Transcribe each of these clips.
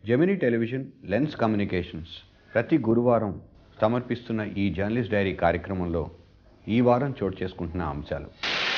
Gemini television lens communications ప్రతి గురువారం సమర్పిస్తున్న ఈ జర్నలిస్ట్ డైరీ కార్యక్రమంలో ఈ వారం చోటు చేసుకుంటున్న అంశాలు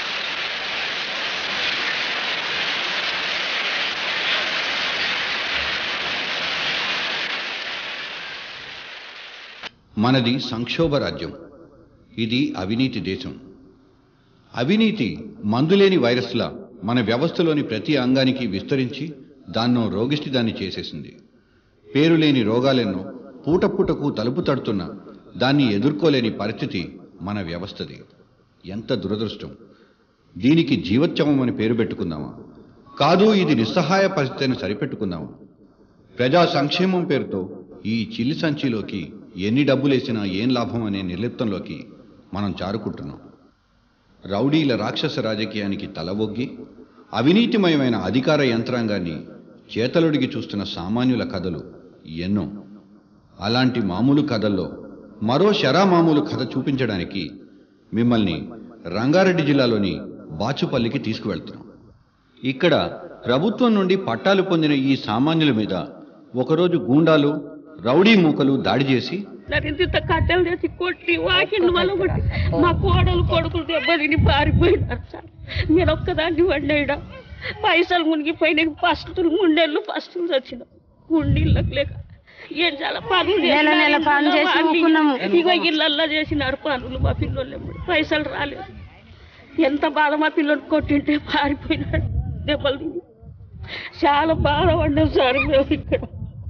మనది సంక్షోభ రాజ్యం ఇది అవినీతి దేశం అవినీతి మందులేని వైరస్లా మన వ్యవస్థలోని ప్రతి అంగానికి విస్తరించి దాన్నో రోగిష్టి దాన్ని చేసేసింది పేరులేని రోగాలెన్నో పూట పూటకు తలుపు తడుతున్న దాన్ని ఎదుర్కోలేని పరిస్థితి మన వ్యవస్థది ఎంత దురదృష్టం దీనికి జీవోత్సవం అని పేరు పెట్టుకుందామా కాదు ఇది నిస్సహాయ పరిస్థితిని సరిపెట్టుకుందామా ప్రజా సంక్షేమం పేరుతో ఈ చిల్లి సంచిలోకి ఎన్ని డబ్బులేసినా ఏం లాభం అనే నిర్లిప్తంలోకి మనం చారుకుంటున్నాం రౌడీల రాక్షస రాజకీయానికి తలవొగ్గి అవినీతిమయమైన అధికార యంత్రాంగాన్ని చేతలుడిగి చూస్తున్న సామాన్యుల కథలు ఎన్నో అలాంటి మామూలు కథల్లో మరో శరా మామూలు కథ చూపించడానికి మిమ్మల్ని రంగారెడ్డి జిల్లాలోని బాచుపల్లికి తీసుకువెళ్తున్నాం ఇక్కడ ప్రభుత్వం నుండి పట్టాలు పొందిన ఈ సామాన్యుల మీద ఒకరోజు గూండాలు రౌడీ మూకలు దాడి చేసి నన్ను ఇంత కట్టెలు తెచ్చి కొట్టి వాకిండి వల్ల కొట్టి మా కోడలు కొడుకులు దెబ్బతిని పారిపోయినారు సార్ నేను ఒక్కదాన్ని వండేయడ పైసలు మునిగిపోయి నేను ఫస్ట్ మూడేళ్ళు ఫస్ట్ వచ్చిన గుండీళ్ళకి లేక ఏం చాలా పనులు నెల నెల పని చేసి ఊరుకున్నాము. ఇగో ఇళ్ళల్లో చేసినారు పనులు మా పిల్లలు ఎప్పుడు పైసలు రాలేదు ఎంత బాధ మా పిల్లలు కొట్టింటే పారిపోయినాడు దెబ్బలు తిని చాలా బాధపడ్డాం సార్ మేము ఇక్కడ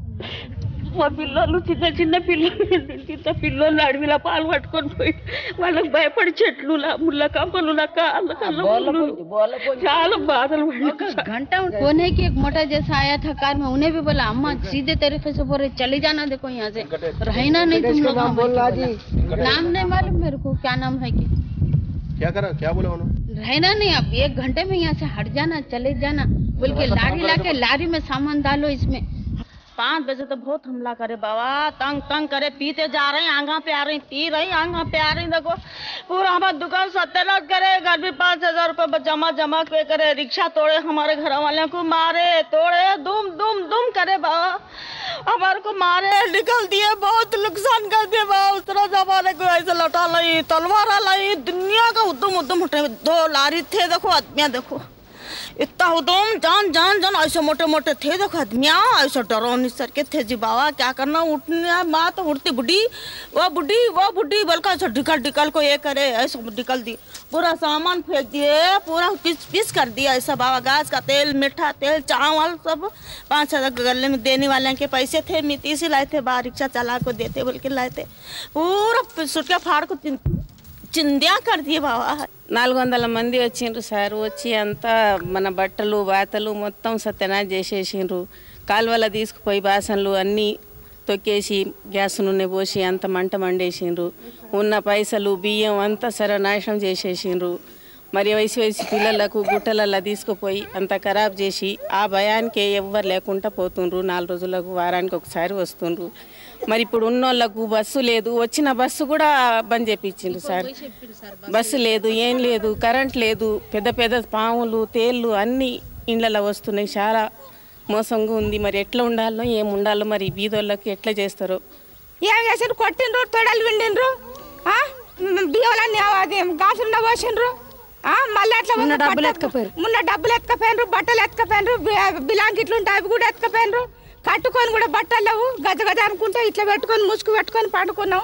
మా పిల్లలు చిన్న చిన్న పిల్లలు ఇంత పిల్లలు అడవిలో పాలు పట్టుకొని పోయి వాళ్ళకి భయపడి చెట్లు లా- ముళ్ళ కంపలు లా కాళ్ళ కళ్ళ ముళ్ళు. చాలా బాధలు పడ్డాం సార్. घंटा कोने की एक मोटा जैसा आया था कार में उन्हें भी बोला अम्मा सीधे तरीके से बोल रहे चले जाना देखो यहाँ से रहना नहीं तुम लोग यहाँ बैठे बोला। नाम नहीं मालूम मेरे को क्या नाम है कि क्या करा क्या बोला उन्होंने रहना नहीं अब एक घंटे में यहाँ से हट जाना चले जाना बोल के लारी ला के लारी में सामान डालो इसमें पाँच बजे तो बहुत हमला करे बाबा तंग तंग करे पीते जा रहे हैं आंगा पे आ रही पी रही आंगा पे आ रही देखो पूरा हमारा दुकान सत्यानाश करे घर भी पाँच हजार रुपये जमा जमा पे करे रिक्शा तोड़े हमारे घर वाले को मारे तोड़े दुम दुम दुम करे बाबा हमारे को मारे निकल दिए बहुत नुकसान कर दिए बाबा उस तरह जमाने को ऐसे लौटा लाई तलवार लाई दुनिया का उद्दम उद्दम उठे दो लारी थे देखो आदमियाँ देखो इतना उदम जान जान जान ऐसे मोटे मोटे थे देखो आदमिया ऐसे डरौनी सर के थे जी बाबा क्या करना उठने माँ तो उठती बुढ़ी वो बुढ़ी वो बुढ़ी बोलकर ऐसे ढिकल ढिकल को ये करे ऐसे निकल दी पूरा सामान फेंक दिए पूरा पीस पीस कर दिया ऐसा बाबा गैस का तेल मीठा तेल चावल सब पाँच हजार गले में देने वाले के पैसे थे मिट्टी से लाए थे बाहर रिक्शा चला को देते बोल के लाए थे पूरा सुटके फाड़ को चिं- चिंदिया कर दिए बाबा నాలుగు వందల మంది వచ్చిండ్రు సార్ వచ్చి అంతా మన బట్టలు వాతలు మొత్తం సత్యనాశ చేసేసిండ్రు కాలువల తీసుకుపోయి బాసనలు అన్నీ తొక్కేసి గ్యాస్ నూనె పోసి అంత మంట మండేసిండ్రు ఉన్న పైసలు బియ్యం అంతా సర్వనాశనం చేసేసిండ్రు మరి వయసు వయసు పిల్లలకు గుట్టలల్లో తీసుకుపోయి అంత ఖరాబ్ చేసి ఆ భయానికి ఎవ్వరు లేకుండా పోతుండ్రు నాలుగు రోజులకు వారానికి ఒకసారి వస్తుండ్రు మరి ఇప్పుడు ఉన్నోళ్ళకు బస్సు లేదు వచ్చిన బస్సు కూడా బంద్ చేపించిండ్రు సార్ బస్సు లేదు ఏం లేదు కరెంట్ లేదు పెద్ద పెద్ద పాములు తేళ్ళు అన్నీ ఇండ్లలో వస్తున్నాయి చాలా మోసంగా ఉంది మరి ఎట్లా ఉండాలో ఏం ఉండాలో మరి బీదోళ్ళకి ఎట్లా చేస్తారో ఏం చేసిండ్రు కొట్టిండ్రు తొడలు విండిండ్రు ఆ? బియ్యాలన్నీ అది గాసులు పోసిండ్రు ఆ? మళ్ళీ అట్లా మొన్న ఉన్న డబ్బులు బట్ట- ఎత్తుకపోయారు. మొన్న డబ్బులు ఎత్తుకపోయినరు బట్టలు ఎత్తుకపోయినరు బి- బిలాంకిట్లు ఉంటాయి అవి కూడా ఎత్తుకపోయినరు కట్టుకొని కూడా బట్టలు లేవు గజ గజ అనుకుంటే ఇట్లా పెట్టుకొని ముసుగు పెట్టుకొని పండుకున్నాం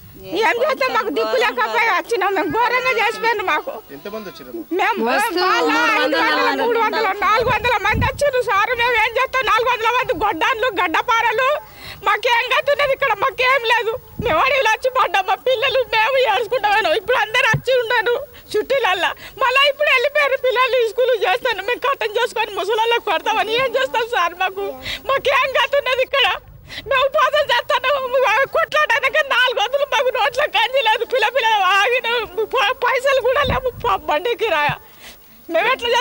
ఏం చేస్తాం మాకు దిక్కు లేకపోయి వచ్చినాం మేము ఘోరంగా చేసిపోయినారు మాకు ఎంతమంది వచ్చారు మేము వాళ్ళ ఐదు వందల, మూడు వందల నాలుగు వందల మంది వచ్చారు సార్ మేము ఏం చేస్తాం నాలుగు వందల మంది గొడ్డాన్లు గడ్డపారలు మాకేం గతున్నది ఇక్కడ మాకేం లేదు మేము అడవిలో వచ్చి పడ్డాం మా పిల్లలు మేము ఏడుచుకుంటామని ఇప్పుడు అందరు వచ్చి ఉన్నారు చుట్టూలల్లా మళ్ళీ ఇప్పుడు వెళ్ళిపోయారు పిల్లలు స్కూల్ చేస్తాను మేము కట్టం చేసుకొని ముసలాళ్ళకి పడతామని ఏం చేస్తాం సార్ మాకు మాకేం గతున్నది ఇక్కడ మేము ఉపాధం చేస్తాను కొట్లాడడానికి నాలుగు వందలు మాకు నోట్ల గంజి లేదు పిల్ల పిల్ల ఆగిన ప- పైసలు కూడా లేవు ప- బండికి రా మేము ఎట్లా చేస్తాం సార్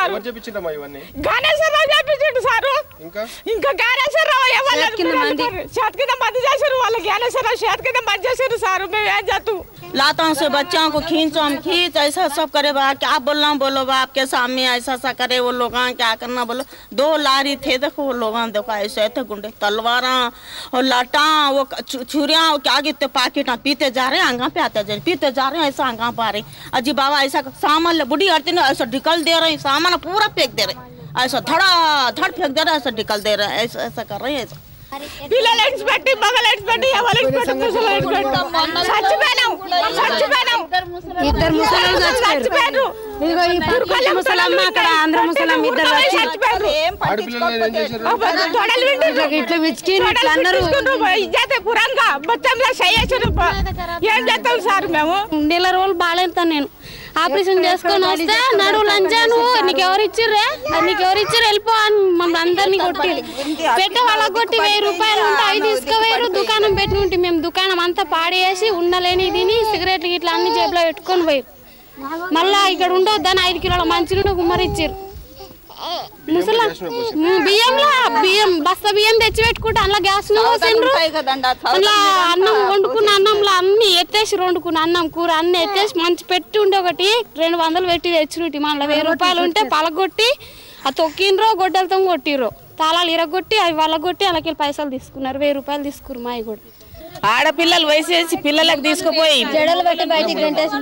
ఎవరు చెప్పించిండమ్మా ఇవన్నీ గణేశ్వరరావు చెప్పించిండు సారు ఇంకా ఇంకా జ్ఞానేశ్వరరావు ఎవరు చేతి కింద మంది. చేతి కింద మంది చేశారు వాళ్ళు జ్ఞానేశ్వరరావు చేతి కింద మంది చేశారు సారు మేము ఏం చేస్తాం लातों से बच्चों को खींचो हम खींच ऐसा सब करे बा क्या बोलना बोलो बा आपके सामने ऐसा ऐसा करे वो लोग क्या करना बोलो दो लारी थे देखो वो लोग देखो ऐसे थे गुंडे तलवारा और लाटा वो छु- छुरियां वो क्या गिरते पाकिट पीते जा रहे हैं आंगा पे आते जा रहे पीते जा रहे हैं ऐसा आंगा पा रहे अजी बाबा ऐसा सामान ले बुढ़ी आरती ने ऐसा ढिकल दे रहे हैं सामान पूरा फेंक दे रहे हैं ऐसा धड़ा धड़ फेंक दे रहे हैं ऐसा ढिकल दे रहे हैं ऐसा ऐसा कर रहे हैं ऐसा పిల్లలు ఎక్స్పెక్ట్ మగలు ఎక్స్పెక్ట్ ఎవరు ఎక్స్పెక్ట్ ముసలు ఎక్స్పెక్ట్ చచ్చిపోయినాం చచ్చిపోయినాం ఇద్దరు ముసలాళ్ళు చచ్చిపోయారు చచ్చిపోయారు ఇదిగో ఈ పక్కన ముసలమ్మ అక్కడ ఆంధ్ర ముసలమ్మ ఇద్దరు వచ్చి చచ్చిపోయారు ఆడపిల్లలు ఏం చేశారు తొడలు వింటారు ఇట్లా ఇట్లా విచ్చికి ఇట్లా అన్నారు ఇజ్జతే పురంగా మొత్తంలో చేయేసారు ఏం చేస్తాం సార్ మేము నెల రోజులు బాగాలేదు నేను ఆపరేషన్ చేసుకొని వస్తే నడు లంజా నువ్వు నీకు ఎవరు ఇచ్చిర్రే అది నీకు ఎవరు ఇచ్చిర్రు వెళ్ళిపో అని మమ్మల్ని అందరినీ కొట్టి పెట్టే వాళ్ళకి కొట్టి వెయ్యి రూపాయలు ఉంటే అవి తీసుకుపోయారు దుకాణం పెట్టి ఉంటే మేము దుకాణం అంతా పాడేసి ఉండలేని తిని సిగరెట్లు ఇట్లా అన్ని జేబులో పెట్టుకొని పోయి మళ్ళా ఇక్కడ ఉండొద్దని ఐదు కిలోల మంచినీళ్ళు గుమ్మరి ఇచ్చారు ముసలా బియ్యంలో బియ్యం బస్త బియ్యం తెచ్చి పెట్టుకుంటే అందులో గ్యాస్ పోసిండ్రు అలా అన్నం వండుకున్న అన్నంలో అన్ని ఎత్తేసి వండుకున్న అన్నం కూర అన్ని ఎత్తేసి మంచి పెట్టి ఉండే ఒకటి రెండు వందలు పెట్టి తెచ్చినట్టు మళ్ళీ వెయ్యి రూపాయలు ఉంటే పలగొట్టి ఆ తొక్కిండ్రో గొడ్డలతో కొట్టిర్రో తాళాలు ఇరగొట్టి అవి వాళ్ళగొట్టి అలాగే పైసలు తీసుకున్నారు వెయ్యి రూపాయలు తీసుకున్నారు మావి కూడా ఆడపిల్లలు వయసేసి పిల్లలకు తీసుకుపోయి జడలు పెట్టి బయటికి గంటేసి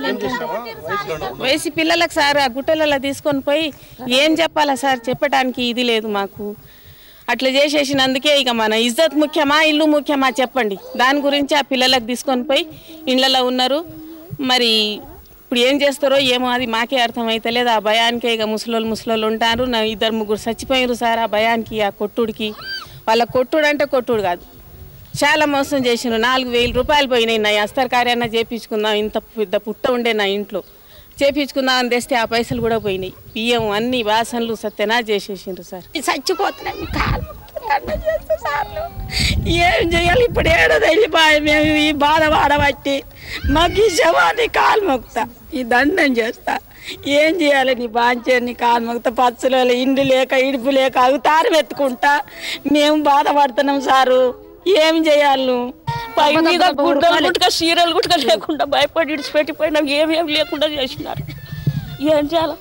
వేసి పిల్లలకు సార్ ఆ గుట్టలలో తీసుకొని పోయి ఏం చెప్పాలా సార్ చెప్పడానికి ఇది లేదు మాకు అట్లా చేసేసినందుకే ఇక మన ఇజ్జత్ ముఖ్యమా ఇల్లు ముఖ్యమా చెప్పండి దాని గురించి ఆ పిల్లలకు తీసుకొని పోయి ఇళ్ళలో ఉన్నారు మరి ఇప్పుడు ఏం చేస్తారో ఏమో అది మాకే అర్థమైతలేదు ఆ భయానికే ఇక ముసలోళ్ళు ముసలోళ్ళు ఉంటారు నా ఇద్దరు ముగ్గురు చచ్చిపోయారు సార్ ఆ భయానికి ఆ కొట్టుడికి వాళ్ళ కొట్టుడు అంటే కొట్టుడు కాదు చాలా మోసం చేసిన నాలుగు వేల రూపాయలు పోయినాయి నా అస్తర్ కార్యాన్న చేపించుకుందాం ఇంత పెద్ద పుట్ట ఉండే నా ఇంట్లో చేపించుకుందాం అని తెస్తే ఆ పైసలు కూడా పోయినాయి బియ్యం అన్ని వాసనలు సత్యనా చేసేసిండ్రు సార్ చచ్చిపోతున్నాం మీ కాలు దండం చేస్తా సార్లు. ఏం చేయాలి ఇప్పుడు ఏడో తెలిపాయి మేము ఈ బాధ వాడబట్టి మాకు ఈ శవాన్ని కాలు మొక్కుతా ఈ దండం చేస్తా ఏం చేయాలి నీ బాంచే నీ కాలు మొక్కుతా పచ్చలు ఇండ్లు లేక ఇడుపు లేక అవుతారు ఎత్తుకుంటా మేము బాధపడుతున్నాం సారు ఏం చేయాలి పై మీద గుడ్డలు గుట్టుగా చీరలు గుట్టుగా లేకుండా భయపడి ఇడిచిపెట్టిపోయినాం ఏమేమి లేకుండా చేసినారు ఏం చేయాలి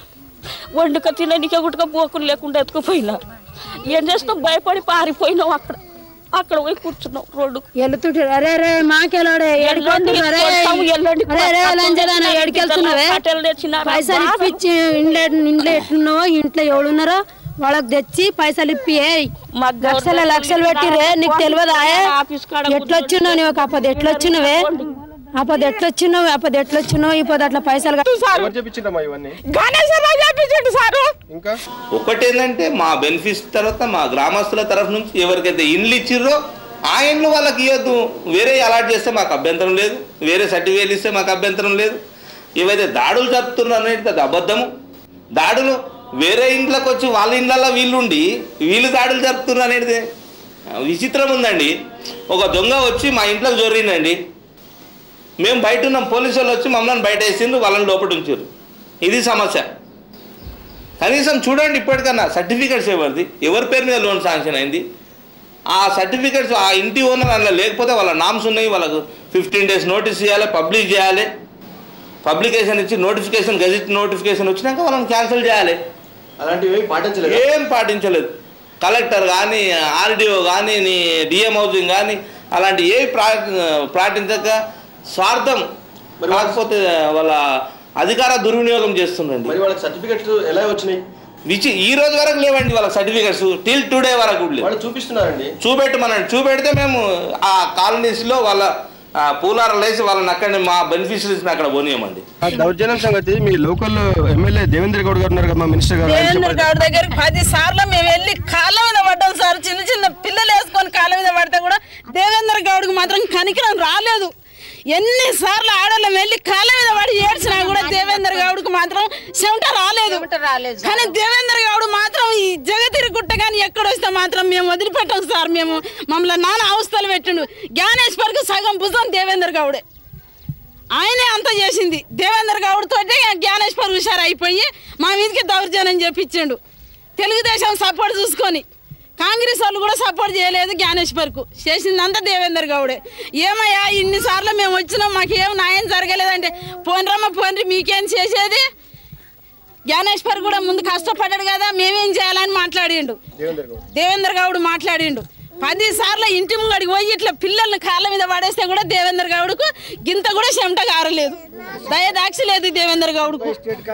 వండుక తినడానికి గుట్టుగా పోకులు లేకుండా ఎత్తుకుపోయినారు ఏం చేస్తాం భయపడి పారిపోయినాం అక్కడ అక్కడ పోయి కూర్చున్నాం రోడ్డు వెళ్తుంటారు అరే రే మాకెళ్ళాడే ఏడుకుంటున్నారు అరే రే లంజదాన ఏడికెళ్తున్నావే పైసలు ఇప్పించి ఇంట్లో ఇంట్లో ఎట్లున్నావో ఇంట్లో ఎవడున్నారో వాళ్ళకి తెచ్చి పైసలు ఇప్పి ఏయ్. లక్షల లక్షలు పెట్టిరే నీకు తెలియదా ఎట్లొచ్చినావు నీవు అప్పది ఎట్లొచ్చినవే అప్పది ఎట్లొచ్చినావు అప్పది ఎట్లొచ్చినావు ఇప్పుడు అట్లా పైసలు కట్టి- ఎవరు చెప్పించిండమ్మా ఇవన్నీ గణేశ్వరరావు చెప్పించిండు సారు ఇంకా ఒకటి ఏంటంటే మా బెనిఫిట్స్ తర్వాత మా గ్రామస్తుల తరఫు నుంచి ఎవరికైతే ఇండ్లు ఇచ్చిర్రో ఆ ఇండ్లు వాళ్ళకి ఇవ్వద్దు వేరే అలాట్ చేస్తే మాకు అభ్యంతరం లేదు వేరే సర్టిఫికేట్ ఇస్తే మాకు అభ్యంతరం లేదు ఏవైతే దాడులు జరుపుతున్నారు అనేది అది అబద్ధము దాడులు వేరే ఇంట్లోకి వచ్చి వాళ్ళ ఇండ్లలో వీళ్ళుండి వీళ్ళు దాడులు జరుపుతున్నారు అనేది విచిత్రం ఉందండి ఒక దొంగ వచ్చి మా ఇంట్లోకి జొర్రిందండి మేము బయట ఉన్నాం పోలీసు వాళ్ళు వచ్చి మమ్మల్ని బయట వేసిండ్రు వాళ్ళని లోపల ఉంచారు ఇది సమస్య కనీసం చూడండి ఇప్పటికన్నా సర్టిఫికెట్స్ ఎవరిది ఎవరి పేరు మీద లోన్ శాంక్షన్ అయింది ఆ సర్టిఫికెట్స్ ఆ ఇంటి ఓనర్ అందులో లేకపోతే వాళ్ళ నామ్స్ ఉన్నాయి వాళ్ళకు ఫిఫ్టీన్ డేస్ నోటీస్ చేయాలి పబ్లిష్ చేయాలి పబ్లికేషన్ ఇచ్చి నోటిఫికేషన్ గజెట్ నోటిఫికేషన్ వచ్చినాక వాళ్ళని క్యాన్సిల్ చేయాలి అలాంటివి ఏమీ పాటించలేదు ఏం పాటించలేదు కలెక్టర్ కానీ ఆర్డీఓ కానీ నీ డిఎం హౌసింగ్ కానీ అలాంటి ఏ ప్రా పాటించక స్వార్థం కాకపోతే వాళ్ళ అధికార దుర్వినియోగం చేస్తుండండి మరి వాళ్ళకి సర్టిఫికెట్స్ ఎలా వచ్చినాయి విచి ఈ రోజు వరకు లేవండి వాళ్ళ సర్టిఫికెట్స్ టిల్ టుడే వరకు కూడా లేవు వాళ్ళు చూపిస్తున్నారండి చూపెట్టమనండి చూపెడితే మేము ఆ కాలనీస్లో వాళ్ళ ఆ, పూలారాలు వేసి వాళ్ళని అక్కడ మా బెనిఫిషరీస్ని అక్కడ పోనీయమండి ఆ దౌర్జన్యం సంగతి మీ లోకల్ ఎమ్మెల్యే దేవేంద్ర గౌడ్ గారు ఉన్నారు కదా మా మినిస్టర్ గారు ఆయన దేవేంద్ర చెప్పారు. గౌడ్ దగ్గరికి పది సార్లు మేము వెళ్ళి కాళ్ళ మీద పడ్డాం సార్ చిన్న చిన్న పిల్లలు వేసుకొని కాళ్ళ మీద పడితే కూడా దేవేంద్ర గౌడ్కి మాత్రం కనికరం రాలేదు ఎన్నిసార్లు ఆడోళ్ళం వెళ్ళి కాళ్ళ మీద పడి ఏడ్చినా కూడా దేవేంద్ర గౌడ్కి మాత్రం చెమట రాలేదు రాలేదు కానీ దేవేంద్ర గౌడ్ మాత్రం ఈ జగతిరి గుట్ట కానీ ఎక్కడ వస్తే మాత్రం మేము వదిలిపెట్టాం సార్ మేము మమ్మల్ని నాన్న అవస్థలు పెట్టిండు జ్ఞానేశ్వర్కి సగం భుజం దేవేంద్ర గౌడే ఆయనే అంత చేసింది దేవేంద్ర గౌడ్ తోటి జ్ఞానేశ్వర్ హుషారు అయిపోయి మా మీదకి దౌర్జన్యం చేపించిండు తెలుగుదేశం సపోర్ట్ చూసుకొని కాంగ్రెస్ వాళ్ళు కూడా సపోర్ట్ చేయలేదు జ్ఞానేశ్వర్కు చేసిందంతా దేవేందర్ గౌడే ఏమయ్యా ఇన్నిసార్లు మేము వచ్చినాం మాకు ఏం న్యాయం జరగలేదంటే పోన్రమ్మ పోన్రి మీకేం చేసేది జ్ఞానేశ్వర్ కూడా ముందు కష్టపడ్డాడు కదా మేమేం చేయాలని మాట్లాడిండు దేవేంద్ర గౌడ్ మాట్లాడిండు పది సార్లు ఇంటి ముంగడికి పోయి ఇట్లా పిల్లల్ని కాళ్ళ మీద పడేస్తే కూడా దేవేంద్ర గౌడ్కు గింత కూడా చెమట కారలేదు దయదాక్షి లేదు దేవేంద్ర గౌడ్కు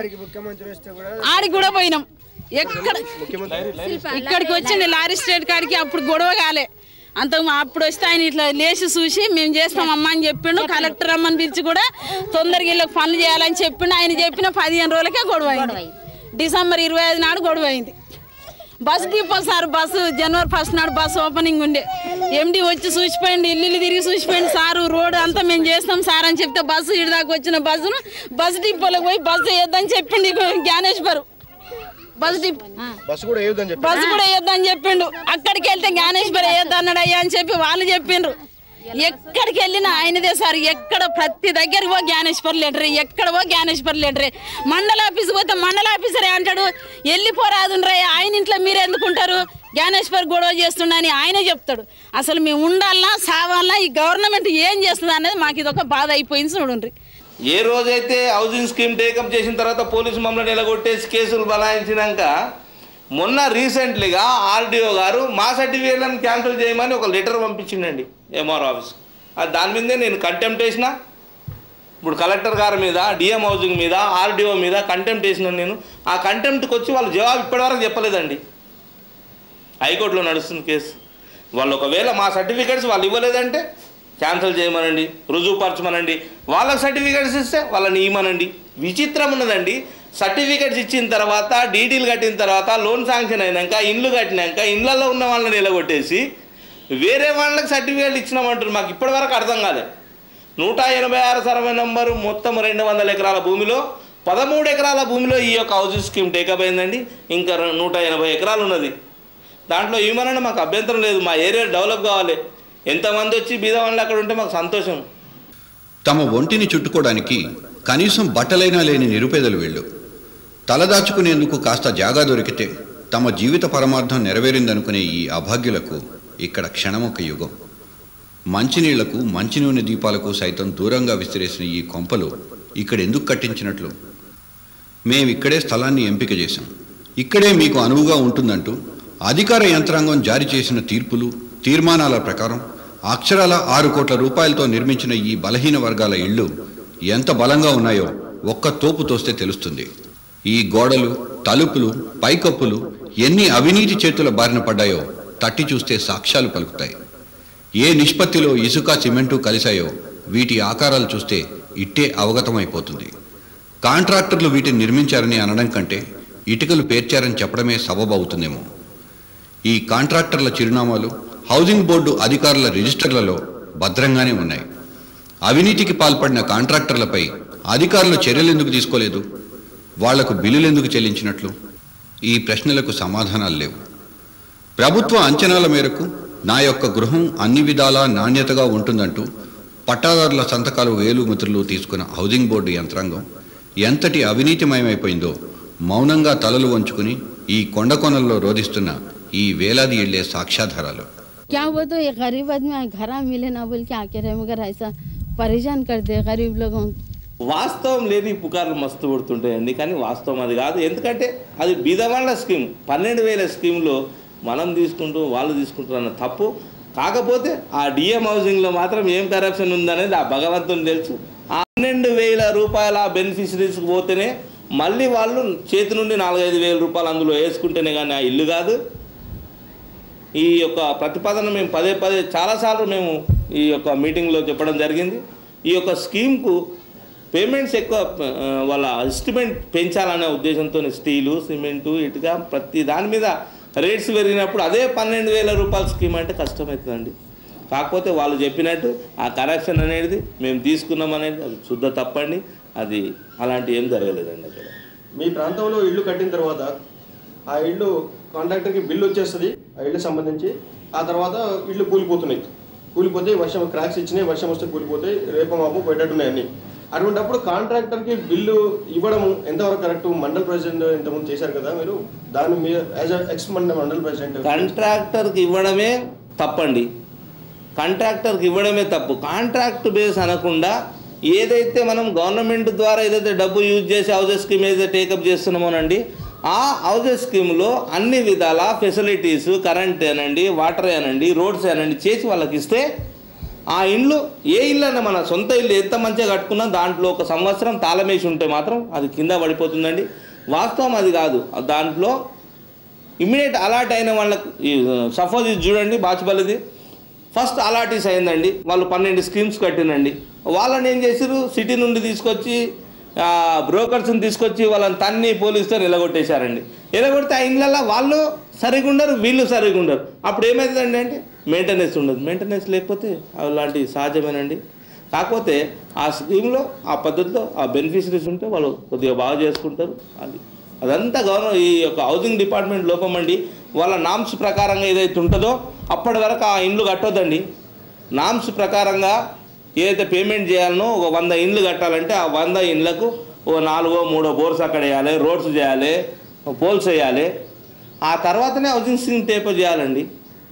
ఆడికి కూడా పోయినాం ఎక్కడ ఇక్కడికి వచ్చింది లారీ స్టేట్ కాడికి అప్పుడు గొడవ కాలే అంత అప్పుడు వస్తే ఆయన ఇట్లా లేచి చూసి మేము చేస్తాం అమ్మ అని చెప్పిండు కలెక్టర్ అమ్మని పిలిచి కూడా తొందరగా వీళ్ళకి పనులు చేయాలని చెప్పిండు ఆయన చెప్పిన పదిహేను రోజులకే గొడవ అయింది డిసెంబర్ ఇరవై ఐదు నాడు గొడవ అయింది బస్ డిపో సార్ బస్సు జనవరి ఫస్ట్ నాడు బస్సు ఓపెనింగ్ ఉండే ఎండి వచ్చి చూసిపోయింది ఇల్లు ఇల్లు తిరిగి చూసిపోయింది సారు రోడ్ అంతా మేము చేస్తాం సార్ అని చెప్తే బస్సు ఇటు దాకా వచ్చిన బస్సును బస్ డిపోలోకి పోయి బస్సు వేద్దని చెప్పిండు జ్ఞానేశ్వరు బస్ డిపో బస్సు కూడా వేయొద్దని చెప్పి బస్సు కూడా వేయొద్దని చెప్పిండు అక్కడికి వెళ్తే జ్ఞానేశ్వర్ వేయొద్దు అన్నాడు అయ్యా అని చెప్పి వాళ్ళు చెప్పిండ్రు ఎక్కడికి వెళ్ళినా ఆయనదే సార్ ఎక్కడ ప్రతి దగ్గరికి పో జ్ఞానేశ్వర్ లీడరే ఎక్కడ పో జ్ఞానేశ్వర్ లీడరే మండల ఆఫీస్ పోతే మండల ఆఫీసరే అంటాడు వెళ్ళిపోరాదు ఆయన ఇంట్లో మీరు ఎందుకుంటారు జ్ఞానేశ్వర్ గొడవ చేస్తుండని ఆయనే చెప్తాడు అసలు మేము ఉండాలన్నా సావాలన్నా ఈ గవర్నమెంట్ ఏం చేస్తుంది అనేది మాకు ఇది ఒక బాధ అయిపోయింది చూడండి ఏ రోజైతే హౌసింగ్ స్కీమ్ టేకప్ చేసిన తర్వాత పోలీసు మమ్మల్ని నిలగొట్టేసి కేసులు బనాయించినాక మొన్న రీసెంట్లీగా ఆర్డీఓ గారు మా సర్టిఫికేట్లను క్యాన్సిల్ చేయమని ఒక లెటర్ పంపించిండండి ఎంఆర్ ఆఫీస్ అది దాని మీదే నేను కంటెంప్ట్ వేసిన ఇప్పుడు కలెక్టర్ గారి మీద డిఎం హౌసింగ్ మీద ఆర్డీఓ మీద కంటెంప్ట్ వేసినాను నేను ఆ కంటెంప్ట్కి వచ్చి వాళ్ళు జవాబు ఇప్పటివరకు చెప్పలేదండి హైకోర్టులో నడుస్తుంది కేసు వాళ్ళు ఒకవేళ మా సర్టిఫికేట్స్ వాళ్ళు ఇవ్వలేదంటే క్యాన్సిల్ చేయమనండి రుజువుపరచమనండి వాళ్ళకి సర్టిఫికేట్స్ ఇస్తే వాళ్ళని ఇవ్వమనండి విచిత్రం ఉన్నదండి సర్టిఫికేట్స్ ఇచ్చిన తర్వాత డీడీలు కట్టిన తర్వాత లోన్ శాంక్షన్ అయినాక ఇండ్లు కట్టినాక ఇండ్లలో ఉన్న వాళ్ళని నిలగొట్టేసి వేరే వాళ్ళకి సర్టిఫికేట్ ఇచ్చినామంటారు మాకు ఇప్పటివరకు అర్థం కాలేదు నూట ఎనభై ఆరు సర్వే నంబరు మొత్తం రెండు వందల ఎకరాల భూమిలో పదమూడు ఎకరాల భూమిలో ఈ యొక్క హౌసింగ్ స్కీమ్ టేకప్ అయిందండి ఇంకా రె- నూట ఎనభై ఎకరాలు ఉన్నది దాంట్లో ఏమనండి మాకు అభ్యంతరం లేదు మా ఏరియా డెవలప్ కావాలి ఎంతమంది వచ్చి బీద వాళ్ళు అక్కడ ఉంటే మాకు సంతోషం తమ ఒంటిని చుట్టుకోవడానికి కనీసం బట్టలైనా లేని నిరుపేదలు వీళ్ళు తలదాచుకునేందుకు కాస్త జాగా దొరికితే తమ జీవిత పరమార్థం నెరవేరిందనుకునే ఈ అభాగ్యులకు ఇక్కడ క్షణమొక యుగం మంచినీళ్లకు మంచి నూనె దీపాలకు సైతం దూరంగా విసిరేసిన ఈ కొంపలు ఇక్కడ ఎందుకు కట్టించినట్లు మేమిక్కడే స్థలాన్ని ఎంపిక చేశాం ఇక్కడే మీకు అనువుగా ఉంటుందంటూ అధికార యంత్రాంగం జారీ చేసిన తీర్పులు తీర్మానాల ప్రకారం అక్షరాల ఆరు కోట్ల రూపాయలతో నిర్మించిన ఈ బలహీన వర్గాల ఇళ్ళు ఎంత బలంగా ఉన్నాయో ఒక్క తోపు తోస్తే తెలుస్తుంది ఈ గోడలు తలుపులు పైకప్పులు ఎన్ని అవినీతి చేతుల బారిన పడ్డాయో తట్టి చూస్తే సాక్ష్యాలు పలుకుతాయి ఏ నిష్పత్తిలో ఇసుక సిమెంటు కలిశాయో వీటి ఆకారాలు చూస్తే ఇట్టే అవగతమైపోతుంది కాంట్రాక్టర్లు వీటిని నిర్మించారని అనడం కంటే ఇటుకలు పేర్చారని చెప్పడమే సబబవుతుందేమో ఈ కాంట్రాక్టర్ల చిరునామాలు హౌసింగ్ బోర్డు అధికారుల రిజిస్టర్లలో భద్రంగానే ఉన్నాయి అవినీతికి పాల్పడిన కాంట్రాక్టర్లపై అధికారులు చర్యలు ఎందుకు తీసుకోలేదు వాళ్లకు బిల్లులు ఎందుకు చెల్లించినట్లు ఈ ప్రశ్నలకు సమాధానాలు లేవు ప్రభుత్వ అంచనాల మేరకు నా యొక్క గృహం అన్ని విధాలా నాణ్యతగా ఉంటుందంటూ పట్టాదారుల సంతకాలు వేలుముద్రలు తీసుకున్న హౌసింగ్ బోర్డు యంత్రాంగం ఎంతటి అవినీతిమయమైపోయిందో మౌనంగా తలలు వంచుకుని ఈ కొండ కొనల్లో రోధిస్తున్న ఈ వేలాది ఇళ్లే సాక్ష్యాధారాలు क्या हुआ तो ये गरीब आदमी घर मिले ना बोल के आके रहे मगर ऐसा परेशान कर दे गरीब लोगों को వాస్తవం లేని పుకార్లు మస్తు కొడుతుంటాయండి కానీ వాస్తవం అది కాదు ఎందుకంటే అది బీదవాళ్ళ స్కీమ్ పన్నెండు వేల స్కీమ్లో మనం తీసుకుంటూ వాళ్ళు తీసుకుంటారు అన్న తప్పు కాకపోతే ఆ డిఎం హౌసింగ్లో మాత్రం ఏం కరప్షన్ ఉందనేది ఆ భగవంతుని తెలుసు ఆ పన్నెండు వేల రూపాయల బెనిఫిషరీస్కి పోతేనే మళ్ళీ వాళ్ళు చేతి నుండి నాలుగైదు వేల రూపాయలు అందులో వేసుకుంటేనే కానీ ఆ ఇల్లు కాదు ఈ యొక్క ప్రతిపాదన మేము పదే పదే చాలాసార్లు మేము ఈ యొక్క మీటింగ్లో చెప్పడం జరిగింది ఈ యొక్క స్కీమ్కు పేమెంట్స్ ఎక్కువ ఆ, వాళ్ళ ఎస్టిమేట్ పెంచాలనే ఉద్దేశంతో స్టీలు సిమెంటు ఇటుక ప్రతి దాని మీద రేట్స్ పెరిగినప్పుడు అదే పన్నెండు వేల రూపాయల స్కీమ్ అంటే కష్టమవుతుందండి కాకపోతే వాళ్ళు చెప్పినట్టు ఆ కరెక్షన్ అనేది మేము తీసుకున్నాం అనేది అది శుద్ధ తప్పండి అది అలాంటి ఏం జరగలేదండి అక్కడ మీ ప్రాంతంలో ఇల్లు కట్టిన తర్వాత ఆ ఇల్లు కాంట్రాక్టర్కి బిల్లు వచ్చేస్తుంది ఆ ఇల్లు సంబంధించి ఆ తర్వాత ఇల్లు కూలిపోతున్నాయి కూలిపోతే వర్షం క్రాక్స్ ఇచ్చినాయి వర్షం వస్తే కూలిపోతాయి రేపు మాపు పోయేటట్టున్నాయి అన్ని అటువంటిప్పుడు కాంట్రాక్టర్ కి బిల్లు ఇవ్వడం ఎంతవరకు కరెక్ట్ మండల్ ప్రెసిడెంట్ ఇంతకుముందు చేశారు కదా మీరు దాని మీద యాజ్ ఎక్స్ మండల్ ప్రెసిడెంట్ కాంట్రాక్టర్కి ఇవ్వడమే తప్పండి కాంట్రాక్టర్కి ఇవ్వడమే తప్పు కాంట్రాక్ట్ బేస్ అనకుండా ఏదైతే మనం గవర్నమెంట్ ద్వారా ఏదైతే డబ్బు యూజ్ చేసి హౌజెస్ స్కీమ్ ఏదైతే టేకప్ చేస్తున్నామోనండి ఆ హౌజెస్ స్కీమ్లో అన్ని విధాల ఫెసిలిటీస్ కరెంట్ అనండి వాటర్ అనండి రోడ్స్ అనండి చేసి వాళ్ళకి ఇస్తే ఆ ఇండ్లు ఏ ఇల్లు అన్న మన సొంత ఇల్లు ఎంత మంచిగా కట్టుకున్నా దాంట్లో ఒక సంవత్సరం తాళమేసి ఉంటే మాత్రం అది కింద పడిపోతుందండి వాస్తవం అది కాదు దాంట్లో ఇమ్మీడియట్ అలాట్ అయిన వాళ్ళకు సపోజ్ ఇది చూడండి బాచుపల్లిది ఫస్ట్ అలాటీస్ అయిందండి వాళ్ళు పన్నెండు స్కీమ్స్ కట్టినండి వాళ్ళని ఏం చేశారు సిటీ నుండి తీసుకొచ్చి బ్రోకర్స్ని తీసుకొచ్చి వాళ్ళని తన్ని పోలీసుతో నిలగొట్టేశారండి నిలగొడితే ఆ ఇళ్ళల్లో వాళ్ళు సరిగా ఉండరు వీళ్ళు సరిగా ఉండరు అప్పుడు ఏమవుతుందండి అంటే మెయింటెనెన్స్ ఉండదు మెయింటెనెన్స్ లేకపోతే అలాంటి సహజమేనండి కాకపోతే ఆ స్కీమ్లో ఆ పద్ధతిలో ఆ బెనిఫిషరీస్ ఉంటే వాళ్ళు కొద్దిగా బాగా చేసుకుంటారు అది అదంతా గవర్నమెంట్ ఈ యొక్క హౌసింగ్ డిపార్ట్మెంట్ లోపం అండి వాళ్ళ నామ్స్ ప్రకారంగా ఏదైతే ఉంటుందో అప్పటి వరకు ఆ ఇండ్లు కట్టొద్దండి నామ్స్ ప్రకారంగా ఏదైతే పేమెంట్ చేయాలనో ఒక వంద ఇండ్లు కట్టాలంటే ఆ వంద ఇండ్లకు ఓ నాలుగో మూడో బోర్స్ అక్కడ వేయాలి రోడ్స్ చేయాలి పోల్స్ వేయాలి ఆ తర్వాతనే హౌసింగ్ స్కీమ్ టేపర్ చేయాలండి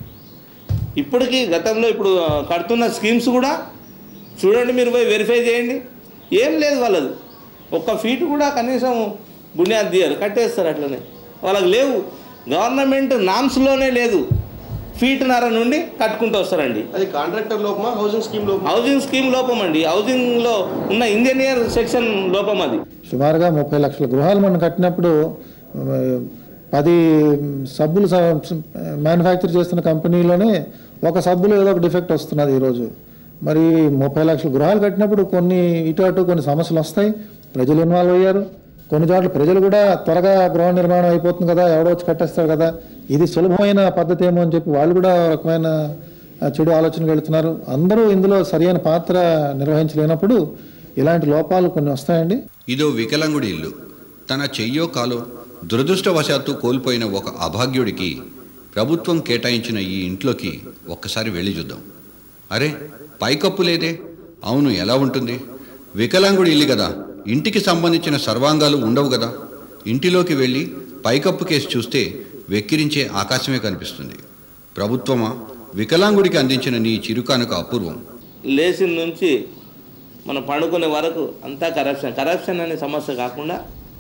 ఇప్పటికీ గతంలో ఇప్పుడు ఆ, కడుతున్న స్కీమ్స్ కూడా చూడండి మీరు పోయి వెరిఫై చేయండి ఏం లేదు వాళ్ళది ఒక్క ఫీట్ కూడా కనీసం బునియాద్ తీయరు కట్టేస్తారు అట్లనే వాళ్ళకి లేవు గవర్నమెంట్ నామ్స్లోనే లేదు ఫీట్నర నుండి కట్టుకుంటూ వస్తారండి అది కాంట్రాక్టర్ లోపమా హౌసింగ్ స్కీమ్ లోపమా హౌసింగ్ స్కీమ్ లోపం అండి హౌసింగ్లో ఉన్న ఇంజనీర్ సెక్షన్ లోపం అది సుమారుగా ముప్పై లక్షల గృహాలు మనం కట్టినప్పుడు ఆ, పది సబ్బులు మ్యానుఫ్యాక్చర్ చేస్తున్న కంపెనీలోనే ఒక సబ్బులో ఏదో ఒక డిఫెక్ట్ వస్తున్నది ఈరోజు మరి ముప్పై లక్షల గృహాలు కట్టినప్పుడు కొన్ని ఇటు అటు కొన్ని సమస్యలు వస్తాయి ప్రజలు ఇన్వాల్వ్ అయ్యారు కొన్ని చోట్ల ప్రజలు కూడా త్వరగా గృహ నిర్మాణం అయిపోతుంది కదా ఎవడో వచ్చి కట్టేస్తారు కదా ఇది సులభమైన పద్ధతి ఏమో అని చెప్పి వాళ్ళు కూడా ఒక రకమైన ఆ, చెడు ఆలోచనకు వెళుతున్నారు అందరూ ఇందులో సరైన పాత్ర నిర్వహించలేనప్పుడు ఇలాంటి లోపాలు కొన్ని వస్తాయండి ఇదో వికలాంగుడి ఇల్లు తన చెయ్యో కాలో దురదృష్టవశాత్తు కోల్పోయిన ఒక అభాగ్యుడికి ప్రభుత్వం కేటాయించిన ఈ ఇంట్లోకి ఒక్కసారి వెళ్ళి చూద్దాం అరే పైకప్పు లేదే అవును ఎలా ఉంటుంది వికలాంగుడి ఇల్లు కదా ఇంటికి సంబంధించిన సర్వాంగాలు ఉండవు కదా ఇంటిలోకి వెళ్ళి పైకప్పు కేసు చూస్తే వెక్కిరించే ఆకాశమే కనిపిస్తుంది ప్రభుత్వమా వికలాంగుడికి అందించిన నీ చిరుకానుక అపూర్వం లేచిన నుంచి మనం పండుకునే వరకు అంతా కరప్షన్ కరప్షన్ అనే సమస్య కాకుండా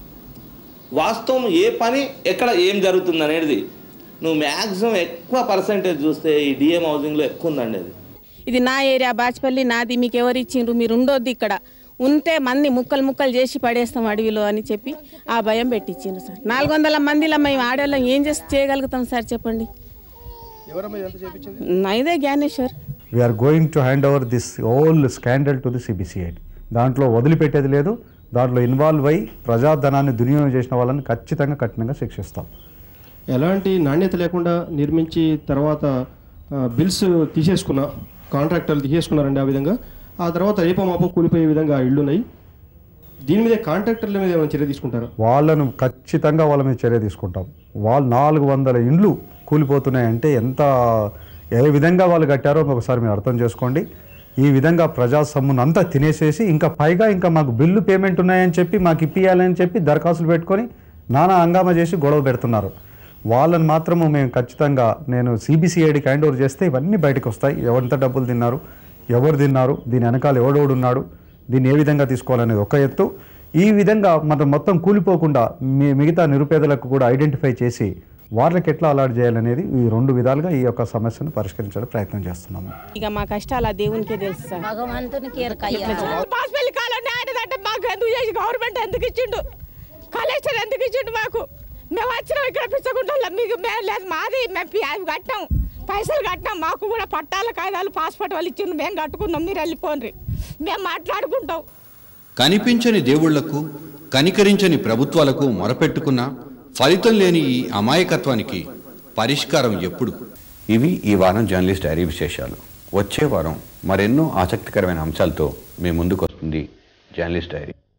వాస్తవం ఏ పని ఎక్కడ ఏం జరుగుతుంది అనేది నువ్వు మ్యాక్సిమం ఎక్కువ పర్సంటేజ్ చూస్తే ఈ డిఎం హౌసింగ్లో ఎక్కువ ఉందండి అది ఇది నా ఏరియా బాచ్పల్లి నాది మీకు ఎవరు ఇచ్చిండ్రు మీరు ఉండొద్దు ఇక్కడ ఉంటే మంది ముక్కలు ముక్కలు చేసి పడేస్తాం అడవిలో అని చెప్పి ఆ భయం పెట్టించిండ్రు సార్ నాలుగు వందల మందిలో మేము ఆడవాళ్ళం ఏం చేసి చేయగలుగుతాం సార్ చెప్పండి ఎవరమ్మా ఇదంతా చేపించింది నా ఇదే Gnaneshwar we're going to hand over this whole scandal to the CBCID దాంట్లో వదిలిపెట్టేది లేదు దాంట్లో ఇన్వాల్వ్ అయ్యి ప్రజాధనాన్ని దుర్వినియోగం చేసిన వాళ్ళని ఖచ్చితంగా కఠినంగా శిక్షిస్తాం ఎలాంటి నాణ్యత లేకుండా నిర్మించి తర్వాత ఆ, బిల్స్ తీసేసుకున్న కాంట్రాక్టర్లు తీసేసుకున్నారండి ఆ విధంగా ఆ తర్వాత రేపో మాపో కూలిపోయే విధంగా ఆ ఇళ్ళు ఉన్నాయి దీని మీద కాంట్రాక్టర్ల మీద ఏమైనా చర్య తీసుకుంటారా వాళ్ళను ఖచ్చితంగా వాళ్ళ మీద చర్య తీసుకుంటాం వాళ్ళు నాలుగు వందల ఇండ్లు కూలిపోతున్నాయంటే ఎంత ఏ విధంగా వాళ్ళు కట్టారో ఒకసారి మీరు అర్థం చేసుకోండి ఈ విధంగా ప్రజా సొమ్మును అంతా తినేసేసి ఇంకా పైగా ఇంకా మాకు బిల్లు పేమెంట్ ఉన్నాయని చెప్పి మాకు ఇప్పియాలని చెప్పి దరఖాస్తులు పెట్టుకొని నానా హంగామా చేసి గొడవ పెడుతున్నారు వాళ్ళని మాత్రము మేము ఖచ్చితంగా నేను సిబిసిఐడికి హ్యాండ్ ఓవర్ చేస్తే ఇవన్నీ బయటకు వస్తాయి ఎవరింత డబ్బులు తిన్నారు ఎవరు తిన్నారు దీని వెనకాల ఎవడోడు ఉన్నాడు దీన్ని ఏ విధంగా తీసుకోవాలనేది ఒక ఎత్తు ఈ విధంగా మనం మొత్తం కూలిపోకుండా మీ మిగతా నిరుపేదలకు కూడా ఐడెంటిఫై చేసి వాళ్ళకి ఎట్లా అలాట్ చేయాలనేది ఈ రెండు విధాలుగా ఈ యొక్క సమస్యను పరిష్కరించడానికి ప్రయత్నం చేస్తున్నాము ఇక మా కష్టాలు ఆ దేవునికే తెలుసు సార్ భగవంతునికి పాస్పల్లి కాలం ఆయనదంటే మాకు ఎందుకు చేసి గవర్నమెంట్ ఎందుకు ఇచ్చిండు కలెక్టర్ ఎందుకు ఇచ్చిండు మాకు మేము వచ్చినాం ఇక్కడ పిచ్చకుండా మీకు మేము లేదు మాది మేము పి- అవి కట్టాం పైసలు కట్టాం మాకు కూడా పట్టాల కాగితాలు పాస్పోర్ట్ వాళ్ళు ఇచ్చిండు మేము కట్టుకుందాం మీరు వెళ్ళిపోండి మేము మాట్లాడుకుంటాం కనిపించని దేవుళ్లకు కనికరించని ప్రభుత్వాలకు మొరపెట్టుకున్న ఫలితం లేని ఈ అమాయకత్వానికి పరిష్కారం ఎప్పుడు ఇవి ఈ వారం జర్నలిస్ట్ డైరీ విశేషాలు వచ్చే వారం మరెన్నో ఆసక్తికరమైన అంశాలతో మీ ముందుకు వస్తుంది జర్నలిస్ట్ డైరీ